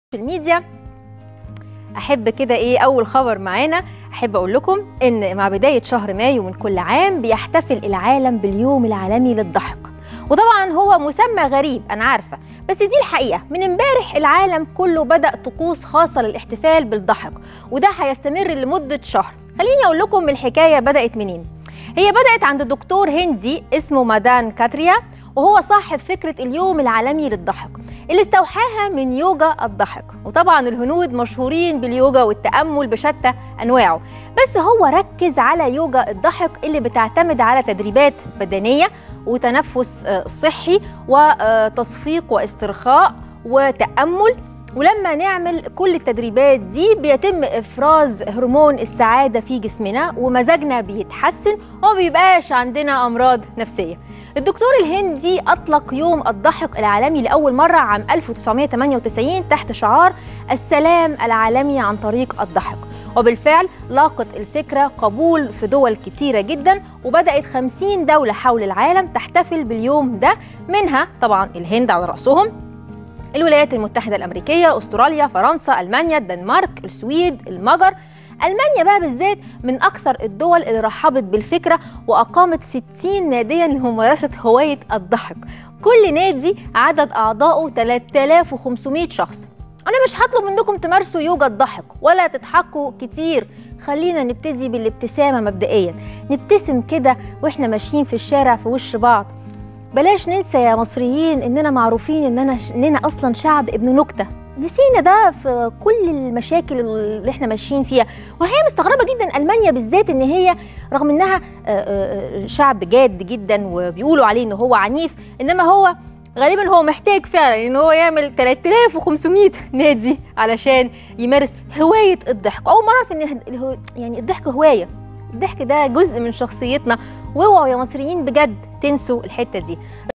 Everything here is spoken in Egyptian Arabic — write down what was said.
الميديا احب كده ايه اول خبر معانا احب اقول لكم ان مع بدايه شهر مايو من كل عام بيحتفل العالم باليوم العالمي للضحك وطبعا هو مسمى غريب انا عارفه بس دي الحقيقه من امبارح العالم كله بدا طقوس خاصه للاحتفال بالضحك وده هيستمر لمده شهر خليني اقول لكم الحكايه بدات منين هي بدات عند دكتور هندي اسمه مادان كاتريا وهو صاحب فكره اليوم العالمي للضحك اللي استوحاها من يوجا الضحك وطبعا الهنود مشهورين باليوجا والتأمل بشتى أنواعه بس هو ركز على يوجا الضحك اللي بتعتمد على تدريبات بدنية وتنفس صحي وتصفيق واسترخاء وتأمل ولما نعمل كل التدريبات دي بيتم افراز هرمون السعاده في جسمنا ومزاجنا بيتحسن وما بيبقاش عندنا امراض نفسيه الدكتور الهندي أطلق يوم الضحك العالمي لأول مرة عام 1998 تحت شعار السلام العالمي عن طريق الضحك وبالفعل لاقت الفكرة قبول في دول كتيرة جدا وبدأت 50 دولة حول العالم تحتفل باليوم ده منها طبعا الهند على رأسهم الولايات المتحدة الأمريكية أستراليا فرنسا ألمانيا الدنمارك السويد المجر ألمانيا بقى بالذات من أكثر الدول اللي رحبت بالفكرة وأقامت 60 ناديا لممارسة هواية الضحك كل نادي عدد أعضائه 3500 شخص أنا مش هطلب منكم تمارسوا يوجا الضحك ولا تضحكوا كتير خلينا نبتدي بالابتسامة مبدئيا نبتسم كده وإحنا ماشيين في الشارع في وش بعض بلاش ننسى يا مصريين إننا معروفين إننا إننا أصلا شعب ابن نكتة نسينا ده في كل المشاكل اللي احنا ماشيين فيها وهي مستغربه جدا المانيا بالذات ان هي رغم انها شعب جاد جدا وبيقولوا عليه ان هو عنيف انما هو غالبا هو محتاج فعلا ان هو يعمل 3500 نادي علشان يمارس هوايه الضحك اول مره اعرف ان يعني الضحك هوايه الضحك ده جزء من شخصيتنا واوعوا يا مصريين بجد تنسوا الحته دي